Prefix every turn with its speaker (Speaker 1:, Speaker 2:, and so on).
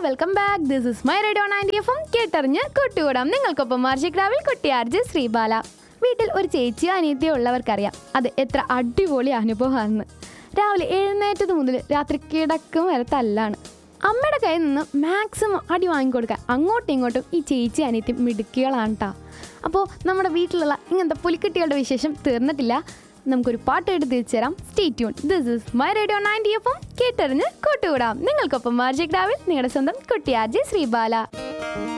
Speaker 1: welcome back this is my radio ninety എഫും കേട്ടറിഞ്ഞ് കൂട്ടുകൂടാം നിങ്ങൾക്കൊപ്പം മാർഷിക്രാവിൽ കുട്ടിയാർജ് ശ്രീബാല വീട്ടിൽ ഒരു ചേച്ചിയോ അനിയത്തിയോ ഉള്ളവർക്കറിയാം അത് എത്ര അടിപൊളി അനുഭവമാണെന്ന് രാവിലെ എഴുന്നേറ്റത് മുതൽ രാത്രി കിടക്കും വരെ തല്ലാണ് അമ്മയുടെ കയ്യിൽ നിന്ന് മാക്സിമം അടി വാങ്ങിക്കൊടുക്കാൻ അങ്ങോട്ടും ഇങ്ങോട്ടും ഈ ചേച്ചി അനിയത്തി മിടുക്കികളാണ് കേട്ടോ അപ്പോൾ നമ്മുടെ വീട്ടിലുള്ള ഇങ്ങനത്തെ പുലിക്കുട്ടികളുടെ വിശേഷം തീർന്നിട്ടില്ല നമുക്കൊരു പാട്ട് എടുത്ത് തിരിച്ചു തരാം stay tune this is my radio ninety എഫും കേട്ടറിഞ്ഞ് കൂട്ടുകൂടാം നിങ്ങൾക്കൊപ്പം മാർജിക് രാവിൽ നിങ്ങളുടെ സ്വന്തം കുട്ടിയാർജി ശ്രീബാല